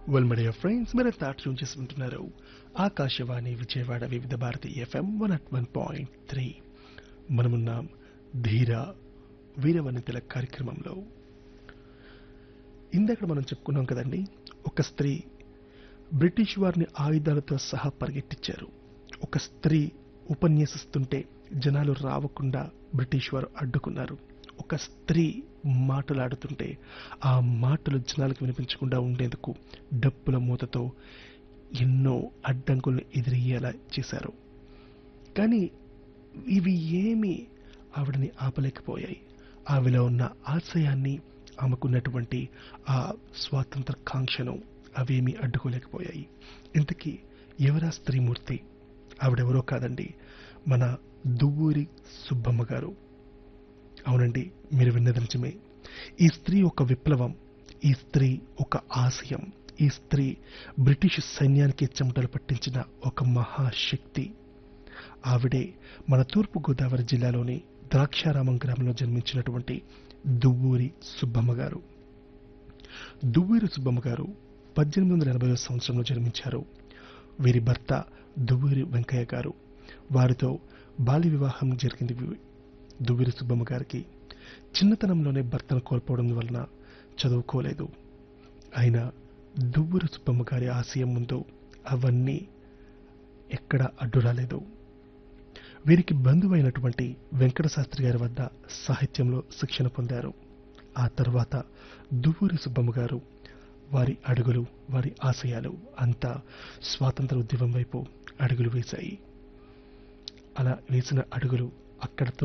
well media friends మీరు థాట్ tune చేసి ఉంటున్నారు Akashvani Vijayawada Vividh Bharati FM one at one point three మనమున్నాం ధీర వీరవనితల కార్యక్రమంలో ఇందాక మనం చెప్పుకున్నాం కదండి ఒక స్త్రీ బ్రిటిష్ వారిని ఆయుధాలతో సహా పరిగెట్టించారు ఒక స్త్రీ ఉపన్యసిస్తుంటే జనాలు రావకుండా బ్రిటిష్ వారు అడ్డుకున్నారు ఒక స్త్రీ మాటలాడుతుంటే ఆ మాటలు జనాలకు వినిపించకుండా ఉండేందుకు డప్పుల మూతతో ఎన్నో అడ్డంకులను ఎదిరయ్యేలా చేశారు కానీ ఇవి ఏమీ ఆవిడని ఆపలేకపోయాయి ఆవిలో ఉన్న ఆశయాన్ని ఆమెకున్నటువంటి ఆ స్వాతంత్ర కాంక్షను అవేమీ అడ్డుకోలేకపోయాయి ఇంతకీ ఎవరా స్త్రీమూర్తి ఆవిడెవరో కాదండి మన దువ్వూరి సుబ్బమ్మ గారు అవునండి మీరు విన్నది నిజమే ఈ స్త్రీ ఒక విప్లవం ఈ స్త్రీ ఒక ఆశయం ఈ స్త్రీ బ్రిటిష్ సైన్యానికి చెమటలు పట్టించిన ఒక మహాశక్తి ఆవిడే మన తూర్పు గోదావరి జిల్లాలోని ద్రాక్షారామం గ్రామంలో జన్మించినటువంటి దువ్వూరి సుబ్బమ్మ గారు దువ్వూరి సుబ్బమ్మ గారు పద్దెనిమిది వందల ఎనభై సంవత్సరంలో జన్మించారు వీరి భర్త దువ్వూరి వెంకయ్య గారు వారితో బాల్య వివాహం జరిగింది వి- దువ్వూరి సుబ్బమ్మ గారికి చిన్నతనంలోనే భర్తను కోల్పోవడం వలన చదువుకోలేదు అయినా దువ్వూరి సుబ్బమ్మ గారి ఆశయం ముందు అవన్నీ ఎక్కడ అడ్డు రాలేదు వీరికి బంధువైనటువంటి వెంకట శాస్త్రి గారి వద్ద సాహిత్యంలో శిక్షణ పొందారు ఆ తర్వాత దువ్వూరి సుబ్బమ్మ గారు వారి అడుగులు వారి ఆశయాలు అంతా స్వాతంత్ర ఉద్యమం వైపు అడుగులు వేశాయి అలా వేసిన అడుగులు అక్కడతో